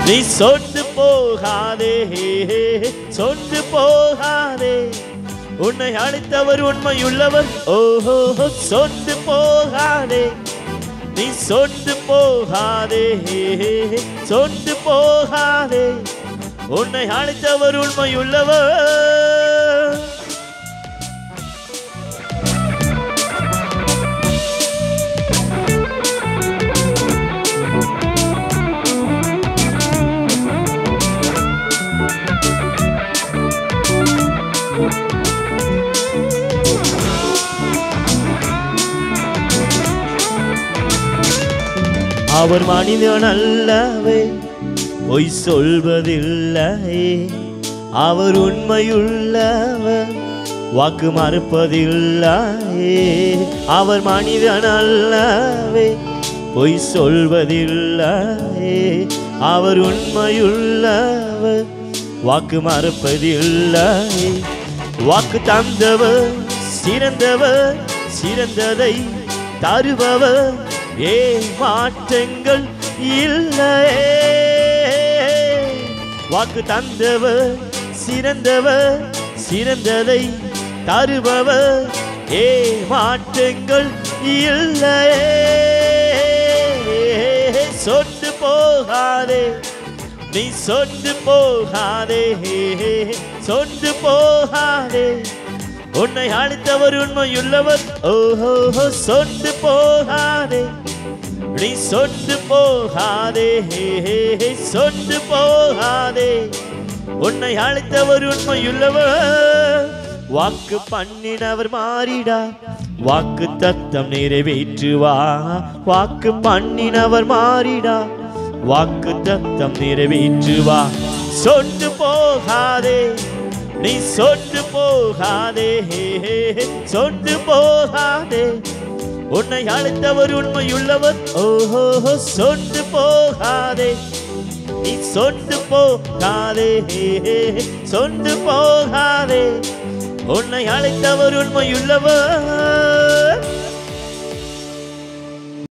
நீ சொந்து போகாதே சொந்து போகாதே உன்னை அழைத்தவர் உண்மையுள்ளவர் ஓஹோ சொந்து போகாதே நீ சொந்து போகாதே சொந்து போகாதே உன்னை அழைத்தவர் உண்மையுள்ளவர் அவர் மனிதன் அல்லவே பொய் சொல்வதில்லையே அவர் உண்மையுள்ளவர் வாக்கு மறுப்பதில்லையே அவர் மனிதன் அல்லவே பொய் சொல்வதில்லையே அவர் உண்மையுள்ளவர் வாக்கு மறுப்பதில்லையே வாக்கு தந்தவர் சிறந்தவர் சிறந்ததை தருபவர் ஏ மாற்றங்கள் இல்லையே வாக்கு தந்தவர் சிறந்தவர் சிறந்ததை தருபவர் ஏ மாற்றங்கள் இல்லையே சொந்து போகாதே நீ சொந்து போகாதே சொந்து போகாதே உன்னை அழைத்தவர் உண்மையுள்ளவர் ஓஹோ சொந்து போகாதே நீ சொந்து போகாதே சொந்து போகாதே உன்னை அழைத்தவர் உண்மையுள்ளவர் வாக்கு பண்ணினவர் மாறிடா வாக்கு தத்தம் நிறைவேற்றுவா வாக்கு பண்ணினவர் மாறிடா வாக்கு தத்தம் நிறைவேற்றுவா சொந்து போகாதே நீ சொந்து போகாதே சொந்து போகாதே உன்னை அழைத்தவர் உண்மையுள்ளவர் ஓஹோ சொந்து போகாதே நீ சொந்து போகாதே சொந்து போகாதே உன்னை அழைத்தவர் உண்மையுள்ளவர்